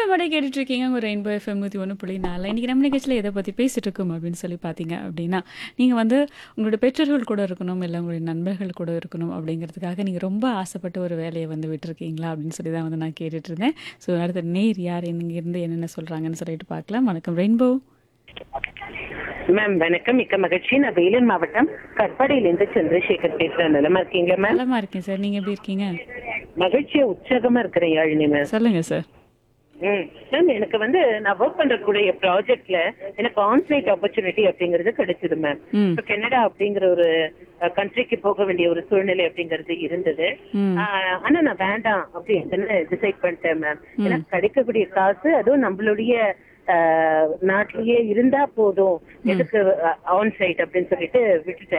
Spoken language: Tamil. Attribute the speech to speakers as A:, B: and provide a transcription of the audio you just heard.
A: பாட கேட்டுட்டு இருக்கீங்க உங்க ரெயின்போ எஃப்எம் நூற்றி ஒன்று புள்ளி நாலு இன்றைக்கி நம்ம நிகழ்ச்சியில் எதை பற்றி பேசிட்டு இருக்கோம் அப்படின்னு சொல்லி பார்த்தீங்க அப்படின்னா நீங்கள் வந்து உங்களோட பெற்றோர்கள் கூட இருக்கணும் இல்லை உங்களுடைய நண்பர்கள் கூட இருக்கணும் அப்படிங்கிறதுக்காக நீங்கள் ரொம்ப ஆசைப்பட்ட ஒரு வேலையை வந்து விட்டுருக்கீங்களா அப்படின்னு சொல்லி தான் வந்து நான் கேட்டுட்டு இருந்தேன் ஸோ அடுத்த நேர் யார் இருந்து என்னென்ன சொல்கிறாங்கன்னு சொல்லிட்டு பார்க்கலாம் வணக்கம் ரெயின்போ
B: மேம் வணக்கம் மிக்க மகிழ்ச்சி நான் வேலூர் மாவட்டம் கட்பாடியிலிருந்து சந்திரசேகர் பேசுறேன் நிலமா இருக்கீங்களா மேம்
A: நலமா இருக்கேன் சார் நீங்கள் எப்படி இருக்கீங்க
B: மகிழ்ச்சியா உற்சாகமா இருக்கிறேன் யாழினி மேம்
A: சொல்லுங்கள் சார்
B: ம் மேம் எனக்கு வந்து நான் ஒர்க் பண்றக்கூடிய ப்ராஜெக்ட்ல எனக்கு ஆன்சைட் ஆப்பர்ச்சுனிட்டி அப்படிங்கிறது கிடைச்சது மேம்
A: ம்
B: இப்போ கனடா அப்படிங்கிற ஒரு கண்ட்ரிக்கு போக வேண்டிய ஒரு சூழ்நிலை அப்படிங்கிறது இருந்தது
A: ம்
B: ஆஹ் ஆனா நான் வேண்டாம் அப்படின்னு டிசைட் பண்ணிட்டேன் மேம் எனக்கு கிடைக்கக்கூடிய காசு அதுவும் நம்மளுடைய ஆஹ் நாட்டிலேயே இருந்தா போதும் எதுக்கு ஆன் சைட் அப்படின்னு சொல்லிட்டு விட்டுட்டேன்